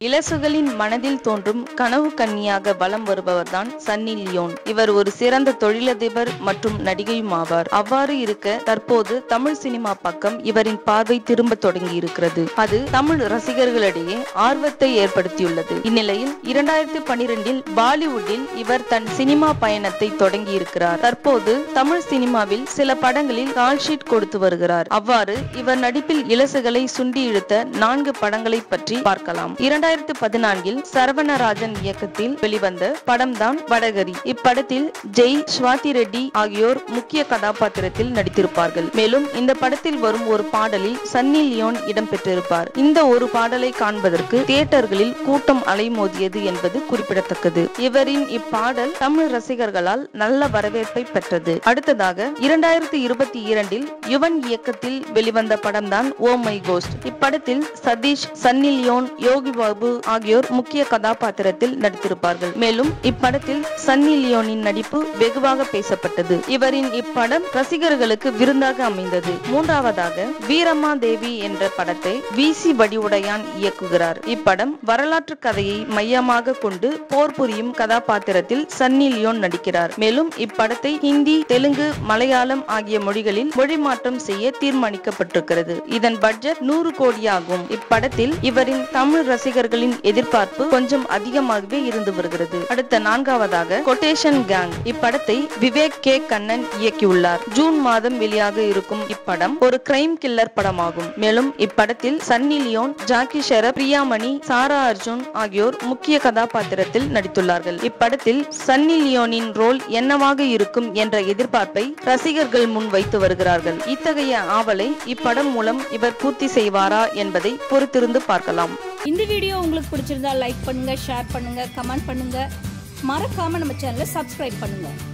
இளசுகளின் மனதில் தோன்றும் கனவு கன்னியாக வலம் வருபவர்தான் சன்னி லியோன் இவர் ஒரு சிறந்த தொழிலதிபர் மற்றும் நடிகையும் ஆவார் அவ்வாறு இருக்க தற்போது தமிழ் சினிமா பக்கம் இவரின் பார்வை திரும்ப தொடங்கி இருக்கிறது அது தமிழ் ரசிகர்களிடையே ஆர்வத்தை ஏற்படுத்தியுள்ளது இந்நிலையில் இரண்டாயிரத்தி பனிரெண்டில் பாலிவுட்டில் இவர் தன் சினிமா பயணத்தை தொடங்கி இருக்கிறார் தற்போது தமிழ் சினிமாவில் சில படங்களில் கால்ஷீட் கொடுத்து வருகிறார் அவ்வாறு இவர் நடிப்பில் இலசுகளை சுண்டி இழுத்த நான்கு படங்களை பற்றி பார்க்கலாம் இரண்டாயிரத்து பதினான்கில் சரவணராஜன் இயக்கத்தில் வெளிவந்த படம்தான் வடகரி இப்படத்தில் ஜெய் ஸ்வாதி ரெட்டி ஆகியோர் முக்கிய கதாபாத்திரத்தில் நடித்திருப்பார்கள் மேலும் இந்த படத்தில் வரும் ஒரு பாடலில் சன்னி லியோன் இடம்பெற்றிருப்பார் இந்த ஒரு பாடலை காண்பதற்கு தியேட்டர்களில் கூட்டம் அலைமோதியது என்பது குறிப்பிடத்தக்கது இவரின் இப்பாடல் தமிழ் ரசிகர்களால் நல்ல வரவேற்பை பெற்றது அடுத்ததாக இரண்டாயிரத்தி இருபத்தி இரண்டில் யுவன் இயக்கத்தில் வெளிவந்த படம்தான் ஓ மை கோஸ்ட் இப்படத்தில் சதீஷ் சன்னி லியோன் யோகி பாபு ஆகியோர் முக்கிய கதாபாத்திரத்தில் நடித்திருப்பார்கள் மேலும் இப்படத்தில் சன்னி லியோனின் நடிப்பு வெகுவாக பேசப்பட்டது இவரின் இப்படம் ரசிகர்களுக்கு விருந்தாக அமைந்தது மூன்றாவதாக வீரம்மா தேவி என்ற படத்தை விசி வடிவுடையான் இயக்குகிறார் இப்படம் வரலாற்று கதையை மையமாக கொண்டு போர் புரியும் கதாபாத்திரத்தில் சன்னி லியோன் நடிக்கிறார் மேலும் இப்படத்தை ஹிந்தி தெலுங்கு மலையாளம் ஆகிய மொழிகளில் மொழி மாற்றம் செய்ய தீர்மானிக்கப்பட்டிருக்கிறது இதன் பட்ஜெட் நூறு கோடியாகும் இப்படத்தில் இவரின் தமிழ் ரசிகர்களின் எதிர்பார்ப்பு கொஞ்சம் அதிகமாகவே இருந்து வருகிறது அடுத்த நான்காவதாக கொட்டேஷன் கேங் இப்படத்தை விவேக் கே கண்ணன் இயக்கியுள்ளார் ஜூன் மாதம் வெளியாக இருக்கும் இப்படம் ஒரு கிரைம் கில்லர் படமாகும் மேலும் இப்படத்தில் சன்னி லியோன் ஜாக்கி ஷெரப் பிரியாமணி சாரா அர்ஜுன் ஆகியோர் முக்கிய கதாபாத்திரத்தில் நடித்துள்ளார்கள் இப்படத்தில் சன்னி லியோனின் ரோல் என்னவாக இருக்கும் என்ற எதிர்பார்ப்பை ரசிகர்கள் முன் வைத்து வருகிறார்கள் இத்தகைய ஆவலை இப்படம் மூலம் இவர் பூர்த்தி செய்வாரா என்பதை பொறுத்திருந்து பார்க்கலாம் இந்த வீடியோ உங்களுக்கு பிடிச்சிருந்தா லைக் பண்ணுங்க ஷேர் பண்ணுங்க கமெண்ட் பண்ணுங்க மறக்காம நம்ம சேனலை சப்ஸ்கிரைப் பண்ணுங்க